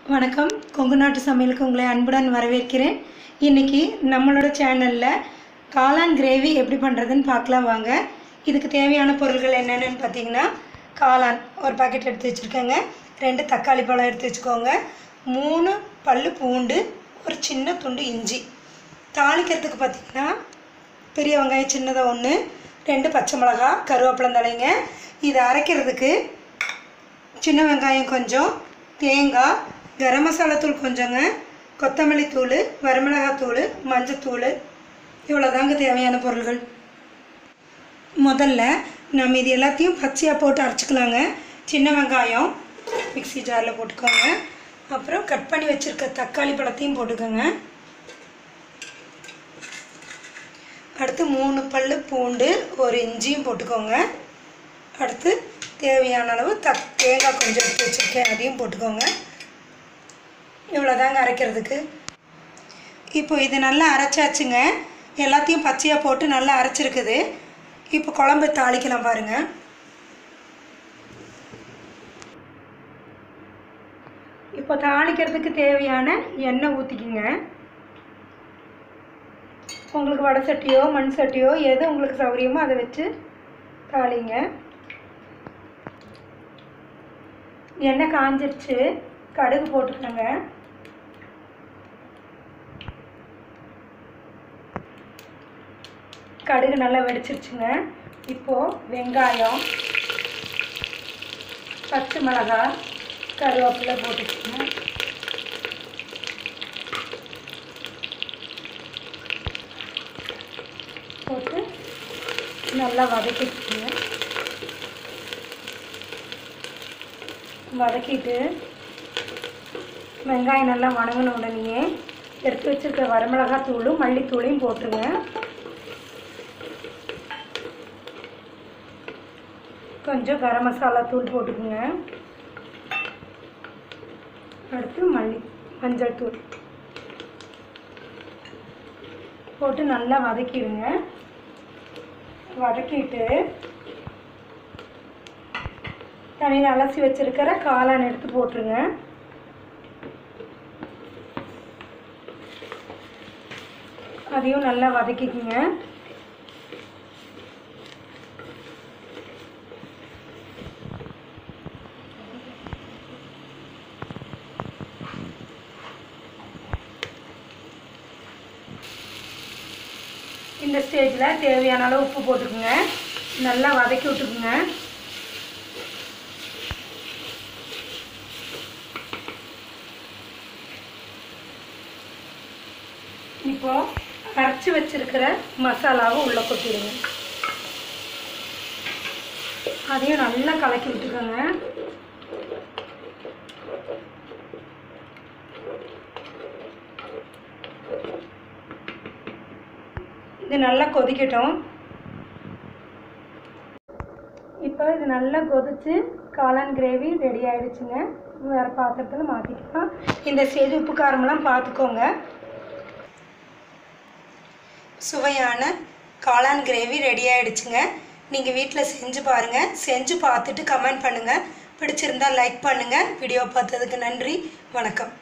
வணக்கம் கொங்கு நாட்டு சமையலுக்கு உங்களை அன்புடன் வரவேற்கிறேன் இன்றைக்கி நம்மளோட சேனலில் காளான் கிரேவி எப்படி பண்ணுறதுன்னு பார்க்கலாம் வாங்க இதுக்கு தேவையான பொருட்கள் என்னென்னு பார்த்தீங்கன்னா காளான் ஒரு பாக்கெட் எடுத்து வச்சுருக்கேங்க ரெண்டு தக்காளி பழம் எடுத்து வச்சுக்கோங்க மூணு பல்லு பூண்டு ஒரு சின்ன துண்டு இஞ்சி தாளிக்கிறதுக்கு பார்த்தீங்கன்னா பெரிய வெங்காயம் சின்னதாக ஒன்று ரெண்டு பச்சை மிளகா கருவேப்பிலம் தலைங்க இதை அரைக்கிறதுக்கு சின்ன வெங்காயம் கொஞ்சம் தேங்காய் கரம் மசாலா தூள் கொஞ்சங்க கொத்தமல்லி தூள் வரமிளகாய் தூள் மஞ்சத்தூள் இவ்வளோதாங்க தேவையான பொருள்கள் முதல்ல நம்ம இது எல்லாத்தையும் பச்சையாக போட்டு அரைச்சிக்கலாங்க சின்ன வெங்காயம் மிக்ஸி ஜாரில் போட்டுக்கோங்க அப்புறம் கட் பண்ணி வச்சுருக்க தக்காளி பழத்தையும் போட்டுக்கோங்க அடுத்து மூணு பல்லு பூண்டு ஒரு இஞ்சியும் போட்டுக்கோங்க அடுத்து தேவையான அளவு தக் தேங்காய் கொஞ்சம் எடுத்து வச்சுருக்கேன் அதையும் போட்டுக்கோங்க இவ்வளோதாங்க அரைக்கிறதுக்கு இப்போ இது நல்லா அரைச்சாச்சுங்க எல்லாத்தையும் பச்சையாக போட்டு நல்லா அரைச்சிருக்குது இப்போ குழம்பு தாளிக்கலாம் பாருங்கள் இப்போ தாளிக்கிறதுக்கு தேவையான எண்ணெய் ஊற்றிக்கிங்க உங்களுக்கு வடை சட்டியோ மண் சட்டியோ எது உங்களுக்கு சௌகரியமோ அதை வச்சு தாளிங்க எண்ணெய் காஞ்சிருச்சு கடுகு போட்டுக்கோங்க கடுகு நல்லா வெடிச்சிருச்சுங்க இப்போது வெங்காயம் பச்சை மிளகாய் கருவேப்பிலை போட்டுக்கோங்க போட்டு நல்லா வதக்கிட்டுங்க வதக்கிட்டு வெங்காயம் நல்லா வணங்கின உடனேயே எடுத்து வச்சுருக்க வரமிளகாய் தூளும் மல்லித்தூளையும் போட்டுருங்க கொஞ்சம் கரம் மசாலா தூள் போட்டுக்குங்க அடுத்து மல்லி மஞ்சள் தூள் போட்டு நல்லா வதக்கிடுங்க வதக்கிட்டு தண்ணியில் அலசி வச்சுருக்கிற காளான் எடுத்து போட்டுருங்க அதையும் நல்லா வதக்கிக்குங்க இந்த ஸ்டேஜில் தேவையான அளவு உப்பு போட்டுக்குங்க நல்லா வதக்கி விட்டுக்குங்க இப்போ அரைச்சி வச்சிருக்கிற மசாலாவை உள்ளே கொட்டிடுங்க அதையும் நல்லா கலக்கி விட்டுக்கோங்க இது நல்லா கொதிக்கட்டும் இப்போ இது நல்லா கொதிச்சு காளான் கிரேவி ரெடி ஆயிடுச்சுங்க வேறு பாத்திரத்தில் மாற்றிக்கலாம் இந்த ஸ்டேஜ் உப்பு காரமெல்லாம் பார்த்துக்கோங்க சுவையான காளான் கிரேவி ரெடி ஆயிடுச்சுங்க நீங்கள் வீட்டில் செஞ்சு பாருங்கள் செஞ்சு பார்த்துட்டு கமெண்ட் பண்ணுங்கள் பிடிச்சிருந்தா லைக் பண்ணுங்கள் வீடியோ பார்த்ததுக்கு நன்றி வணக்கம்